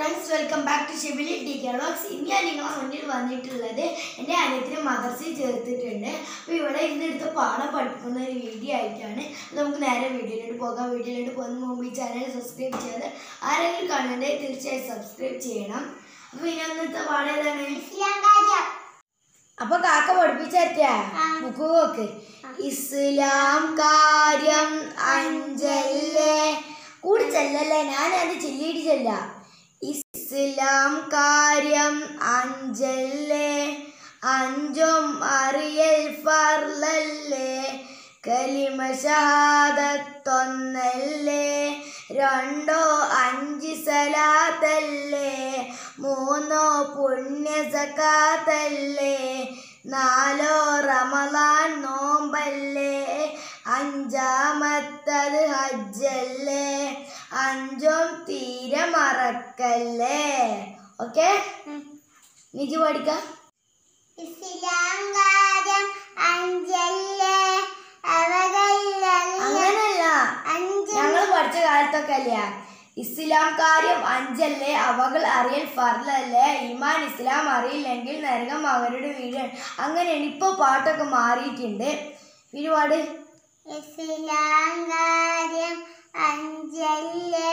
friends welcome back to Shebili T vlogs ഇന്ന് ഞാൻ നിങ്ങളെ മുന്നിൽ വന്നിട്ടുള്ളത് എൻ്റെ അനിയത്തിന് മദർസിൽ ചേർത്തിട്ടുണ്ട് അപ്പോൾ ഇവിടെ ഇന്നെടുത്ത് പാഠം പഠിക്കുന്ന ഒരു വീഡിയോ ആയിട്ടാണ് അപ്പോൾ നമുക്ക് നേരെ വീഡിയോയിലോട്ട് പോകാം വീഡിയോയിലോട്ട് പോകുന്ന മുമ്പ് ഈ ചാനൽ സബ്സ്ക്രൈബ് ചെയ്യാതെ ആരെങ്കിലും കാണുന്നുണ്ടെങ്കിൽ തീർച്ചയായും സബ്സ്ക്രൈബ് ചെയ്യണം അപ്പോൾ ഇനി അന്നത്തെ പാഠം ഏതാണ് അപ്പൊ കാക്ക പഠിപ്പിച്ചാ ബുക്ക് നോക്ക് ഇസ്ലാം കാര്യം അഞ്ചല്ലേ കൂടി ചെല്ലല്ലേ ഞാൻ അത് ചെല്ലിയിട്ട് ചെല്ല ഇസ്ലാം കാര്യം അഞ്ചല്ലേ അഞ്ചും അറിയൽ ഫർലല്ലേ കലിമ ഷഹാദത്തൊന്നല്ലേ രണ്ടോ അഞ്ച് സലാത്തല്ലേ മൂന്നോ പുണ്യ സക്കാത്തല്ലേ നാലോ റമലാൻ നോമ്പല്ലേ അഞ്ചാമത്തത് ഹജ്ജല്ലേ അഞ്ചും തീരെ മറക്കല്ലേ ഓക്കെ നിജു പഠിക്കാം ഇസ്ലാം കാര്യം അഞ്ചല്ലേ അവകല്ലറിയ അങ്ങനല്ല അഞ്ച് ഞങ്ങൾ പഠിച്ച കാലത്തൊക്കെ അല്ലേ ഇസ്ലാം കാര്യം അഞ്ചല്ലേ അവകൾ അറിയൽ ഫർലല്ലേ ഈമാൻ ഇസ്ലാം അറിയില്ലെങ്കിൽ നരകം അവരുടെ വീട് അങ്ങനെയാണ് ഇപ്പോൾ പാട്ടൊക്കെ മാറിയിട്ടുണ്ട് ഒരുപാട് ഇസ്ലാം കാര്യം അഞ്ചല്ലേ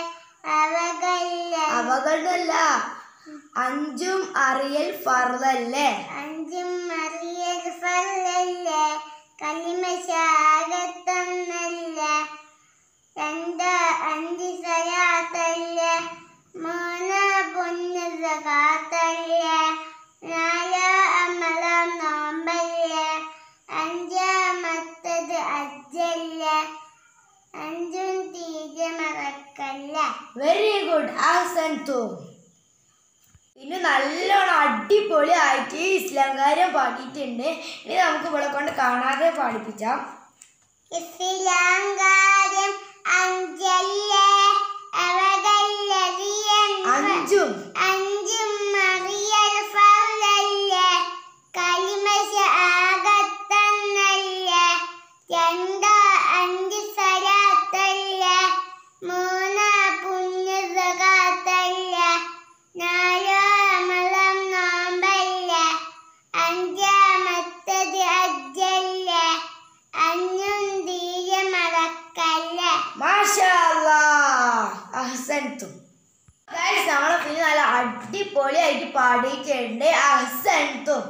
അവകല്ല അവകളല്ല അഞ്ചും അറിയൽ ഫർലല്ലേ അഞ്ചും അറിയൽ ഫല്ലല്ലേ കലിമ ശാകത്തൊന്നല്ല രണ്ട് അഞ്ച് സലാത്തല്ലേ മൂന്ന് പുണ്യ സകാത്തല്ലേ നാല് അമലം നോമ്പല്ലേ അഞ്ചാമത്തത് അജ്ജല്ലേ അഞ്ചും തീരെ മറക്കല്ലേ വെരി ഗുഡ് ആസൻ തോ പിന്നെ നല്ലോണം അടിപൊളി ആയിട്ട് ഇസ്ലാം കാര്യം പാടിയിട്ടുണ്ട് ഇനി നമുക്ക് ഇവിടെ കൊണ്ട് കാണാതെ പാടിപ്പിച്ചാം ഇസ്ലാം കാര്യം അഞ്ചല്ലേ അവകല്ലറിയൻ അഞ്ചും അഞ്ചും അറിയൽ ഫർലല്ലേ കലിമശ ആകത്തന്നല്ലേ രണ്ട് അഞ്ച് സലാത്തല്ലേ മൂന്ന് പുണ്യ സകാത്തല്ലേ നാല് അമലം നോമ്പല്ലേ അഞ്ചാമത്തത് അജ്ജല്ലേ അഞ്ഞും തീരെ മറക്കല്ലേ മാഷാ അഹ്സൻതും ഗൈസ് നമ്മളെ പിന്നെ നല്ല അടിപൊളിയായിട്ട് പാടിയിട്ടുണ്ട് അഹ്സൻതും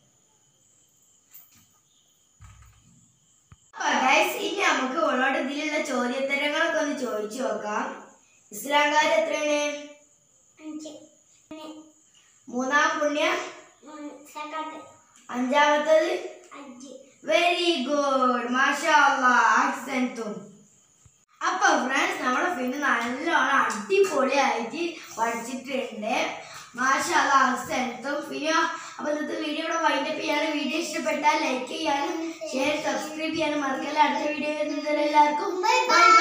ഗൈസ് ഇനി നമുക്ക് ഉള്ളോട് ഇതിലുള്ള ചോദ്യോത്തരങ്ങളൊക്കെ ഒന്ന് ചോദിച്ചു നോക്കാം ഇസ്ലാം കാര്യം എത്രയാണ് അഞ്ച് മൂന്നാം പുണ്യ സകാത്ത് അഞ്ചാമത്തത് അഞ്ച് വെരി ഗുഡ് മാഷാ അഹ്സൻതും അപ്പൊ ഫ്രണ്ട്സ് നമ്മുടെ പിന്നെ നല്ലോണം അടിപൊളിയായിട്ട് പഠിച്ചിട്ടുണ്ട് മാഷാ അഹ്സൻതും പിന്നെ അപ്പൊ ഇന്നത്തെ വീഡിയോ ഇവിടെ വൈൻഡപ്പ് ചെയ്യാനും വീഡിയോ ഇഷ്ടപ്പെട്ടാൽ ലൈക്ക് ചെയ്യാനും ഷെയർ സബ്സ്ക്രൈബ് ചെയ്യാനും മറക്കല്ല അടുത്ത വീഡിയോ എല്ലാവർക്കും ബൈ